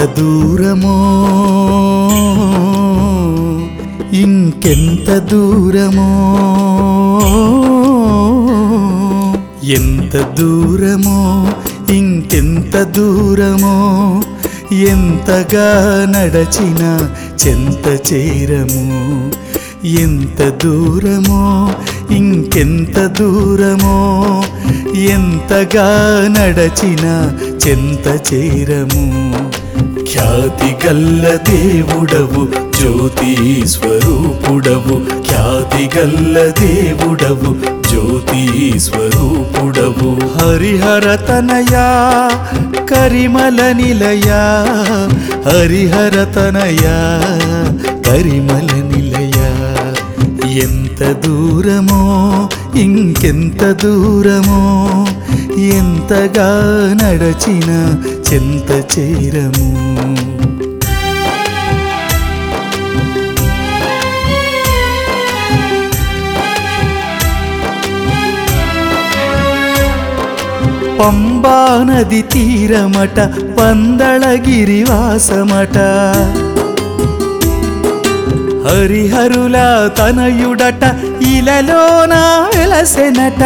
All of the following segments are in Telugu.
దూరమో ఇంకెంత దూరమో ఎంత దూరమో ఇంకెంత దూరమో ఎంతగా నడచిన చెంత చేరము ఎంత దూరమో ఇంకెంత దూరమో ఎంతగా నడచిన చెంత చేరము ఖ్యాతి గల్ల దేవుడవు జ్యోతి స్వరూపుడవు ఖ్యాతి గల్ల దేవుడవు జ్యోతి స్వరూపుడవు హరిహర తనయా కరిమల నిలయా హరిహర తనయా కరిమల నిలయా ఎంత దూరమో ఇంకెంత దూరమో ఎంతగా నడచిన చెంత చేరము పంబా నది తీరమట పందళగిరివాసమట హరిహరుల తనయుడట ఇలలోన వెలసెనట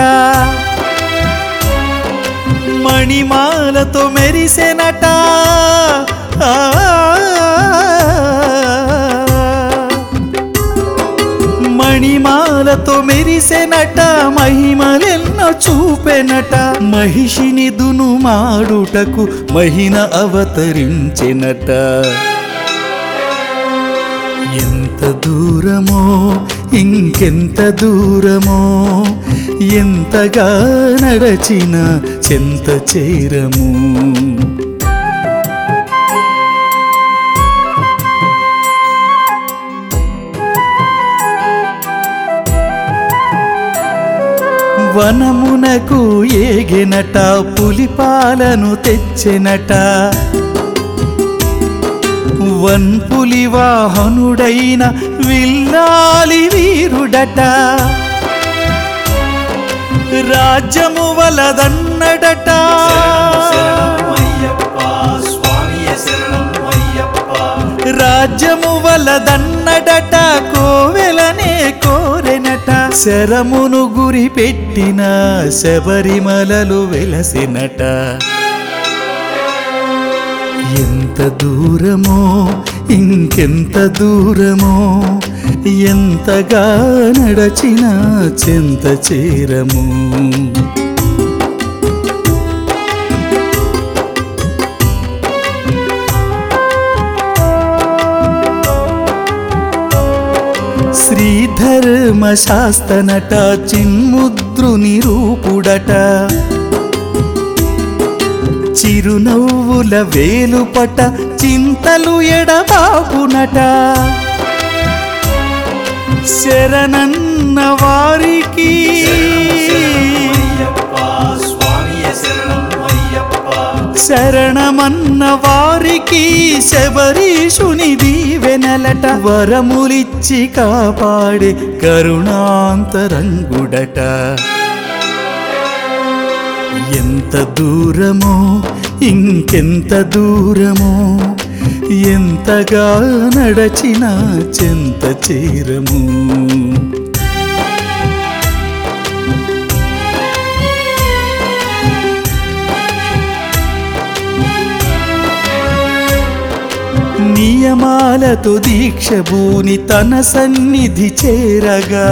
మణిమాలతో మెరిసెనట ఆ మణిమాలతో మెరిసెనట మహిమలెన్నో చూపెనట మహిషిని దును మాడుటకు మహిన అవతరించెనట ఎంత దూరమో ఇంకెంత దూరమో ఎంతగా నడచిన చెంత చేరము వనమునకు ఏగెనట పులిపాలను తెచ్చెనట వన్పులి వాహనుడైన విల్లాలి వీరుడట రాజ్యము వలదన్నడట రాజ్యము వలదన్నడట కోవెలనే కోరెనట శరమును గురి పెట్టిన శబరిమలలు వెలసినట ఎంత దూరమో ఇంకెంత దూరమో ఎంతగా నడచిన చెంత చేరము శ్రీధర్మ శాస్తనట చిన్ముద్రుని రూపుడట చిరునవ్వుల వేలుపట చింతలు ఎడబాపునట శరణన్న వారికి శరణమన్న వారికి శబరీషుని దీవెనలట వరములిచ్చి కాపాడే కరుణాంతరంగుడట ఎంత దూరమో ఇంకెంత దూరమో ఎంతగా నడచిన చెంత చేరము నియమాలతో దీక్ష భూని తన సన్నిధి చేరగా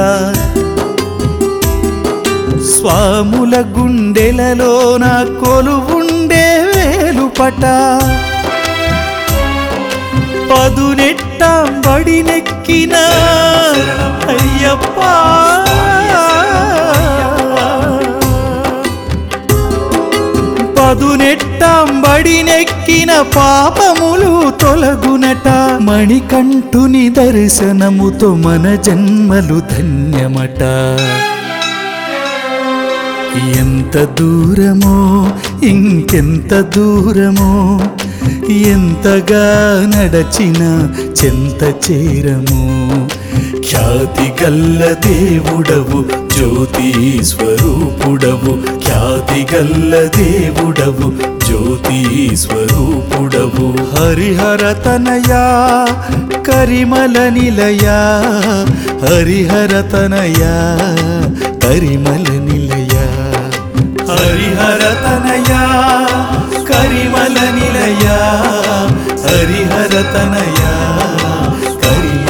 స్వాముల గుండెలలోన కొలువుండే వేలుపట పదునెట్టాం బడినెక్కిన అయ్యప్ప పదునెట్టాం బడినెక్కిన పాపములు తొలగునట మణికంఠుని దర్శనముతో మన జన్మలు ధన్యమట ఎంత దూరమో ఇంకెంత దూరమో ఎంతగా నడచిన చెంత చేరము ఖ్యాతి గల్ల దేవుడవు జ్యోతి స్వరూపుడవు ఖ్యాతి గల్ల దేవుడవు జ్యోతి స్వరూపుడవు హరిహర తనయా కరిమల నిలయా హరిహర తనయా కరిమల నిలయా హరిహర తనయా కరిమల నిలయా హరిహర తనయా కరిమల